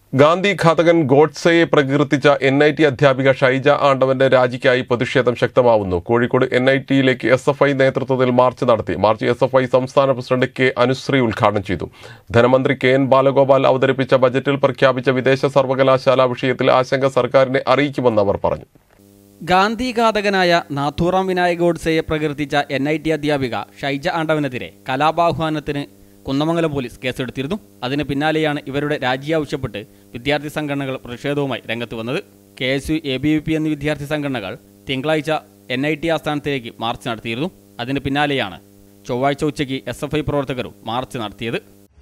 ഗാന്ധി ഘാതകൻ ഗോഡ്സെയെ പ്രകീർത്തിച്ച എൻ ഐ ടി അധ്യാപിക ഷൈജ ആണ്ടവന്റെ രാജിക്കായി പ്രതിഷേധം ശക്തമാവുന്നു കോഴിക്കോട് എൻ ഐ ടിയിലേക്ക് എസ് എഫ് ഐ നേതൃത്വത്തിൽ മാർച്ച് നടത്തി മാർച്ച് എസ് എഫ് ഐ സംസ്ഥാന പ്രസിഡന്റ് കെ അനുശ്രീ ഉദ്ഘാടനം ചെയ്തു ധനമന്ത്രി കെ എൻ ബാലഗോപാൽ അവതരിപ്പിച്ച ബജറ്റിൽ പ്രഖ്യാപിച്ച വിദേശ സർവകലാശാല വിഷയത്തിൽ ആശങ്ക സർക്കാരിനെ അറിയിക്കുമെന്ന് അവർ പറഞ്ഞു ഗാന്ധിഘാതകനായ നാഥൂറാം വിനായക് ഗോഡ്സെയെ പ്രകീർത്തിച്ച എൻ ഐ ടി അധ്യാപിക ഷൈജ ആണ്ടവനെതിരെ കലാപാഹ്വാനത്തിന് കുന്നമംഗലം പോലീസ് കേസെടുത്തിരുന്നു അതിന് പിന്നാലെയാണ് ഇവരുടെ രാജി ആവശ്യപ്പെട്ട് വിദ്യാർത്ഥി സംഘടനകൾ പ്രതിഷേധവുമായി രംഗത്ത് വന്നത് K S U A B V P എന്നീ വിദ്യാർത്ഥി സംഘടനകൾ തിങ്കളാഴ്ച എൻ ഐ ടി ആസ്ഥാനത്തേക്ക് മാർച്ച് നടത്തിയിരുന്നു അതിന് പിന്നാലെയാണ് ചൊവ്വാഴ്ച ഉച്ചയ്ക്ക് എസ് എഫ് ഐ പ്രവർത്തകരും മാർച്ച് നടത്തിയത്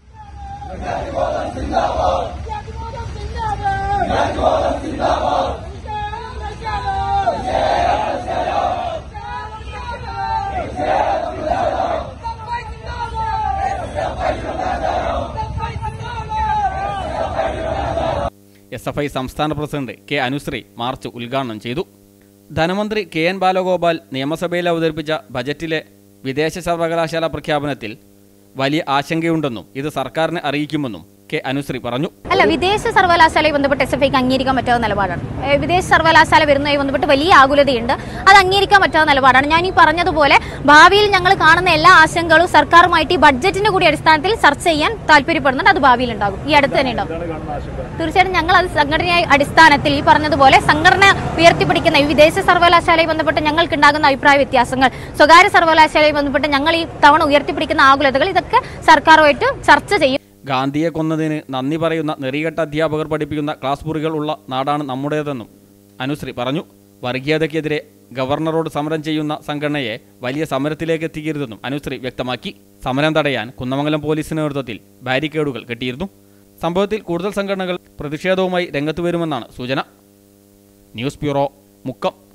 എസ് എഫ് ഐ സംസ്ഥാന പ്രസിഡന്റ് കെ അനുശ്രീ മാർച്ച് ഉദ്ഘാടനം ചെയ്തു ധനമന്ത്രി കെ എൻ ബാലഗോപാൽ നിയമസഭയിൽ അവതരിപ്പിച്ച ബജറ്റിലെ വിദേശ സർവകലാശാല പ്രഖ്യാപനത്തിൽ വലിയ ആശങ്കയുണ്ടെന്നും ഇത് സർക്കാരിനെ അറിയിക്കുമെന്നും കെ അനുശ്രീ പറഞ്ഞു അല്ല വിദേശ സർവകലാശാലയെ ബന്ധപ്പെട്ട് എസ് എഫ് ഐക്ക് അംഗീകരിക്കാൻ പറ്റാത്ത നിലപാടാണ് ഏ, വിദേശ സർവകലാശാല വരുന്നതുമായി ബന്ധപ്പെട്ട് വലിയ ആകുലതയുണ്ട് അത് അംഗീകരിക്കാൻ പറ്റാത്ത നിലപാടാണ് ഞാൻ ഈ പറഞ്ഞതുപോലെ ഭാവിയിൽ ഞങ്ങൾ കാണുന്ന എല്ലാ ആശങ്കകളും സർക്കാരുമായിട്ട് ഈ ബഡ്ജറ്റിന്റെ കൂടി അടിസ്ഥാനത്തിൽ ചർച്ച ചെയ്യാൻ താല്പര്യപ്പെടുന്നുണ്ട് അത് ഭാവിയിൽ ഉണ്ടാകും ഈ അടുത്ത് തന്നെ ഉണ്ടാകും തീർച്ചയായിട്ടും ഞങ്ങൾ അത് സംഘടനയായ അടിസ്ഥാനത്തിൽ ഈ പറഞ്ഞതുപോലെ സംഘടന ഉയർത്തിപ്പിടിക്കുന്ന ഈ വിദേശ സർവകലാശാലയെ ബന്ധപ്പെട്ട് ഞങ്ങൾക്ക് ഉണ്ടാകുന്ന അഭിപ്രായ വ്യത്യാസങ്ങൾ സ്വകാര്യ സർവകലാശാലയെ ബന്ധപ്പെട്ട് ഞങ്ങൾ ഈ തവണ ഉയർത്തിപ്പിടിക്കുന്ന ആകുലതകൾ ഇതൊക്കെ സർക്കാരുമായിട്ട് ചർച്ച ചെയ്യും ഗാന്ധിയെ കൊന്നതിന് നന്ദി പറയുന്ന നെറികെട്ട അധ്യാപകർ പഠിപ്പിക്കുന്ന ക്ലാസ് മുറികൾ ഉള്ള നാടാണ് നമ്മുടേതെന്നും അനുശ്രീ പറഞ്ഞു വർഗീയതയ്ക്കെതിരെ ഗവർണറോട് സമരം ചെയ്യുന്ന സംഘടനയെ വലിയ സമരത്തിലേക്ക് എത്തിക്കരുതെന്നും അനുശ്രീ വ്യക്തമാക്കി സമരം തടയാൻ കുന്നമംഗലം പോലീസിന്റെ നേതൃത്വത്തിൽ ബാരിക്കേഡുകൾ കെട്ടിയിരുന്നു സംഭവത്തിൽ കൂടുതൽ സംഘടനകൾ പ്രതിഷേധവുമായി രംഗത്ത് വരുമെന്നാണ് സൂചന ന്യൂസ് ബ്യൂറോ മുക്കം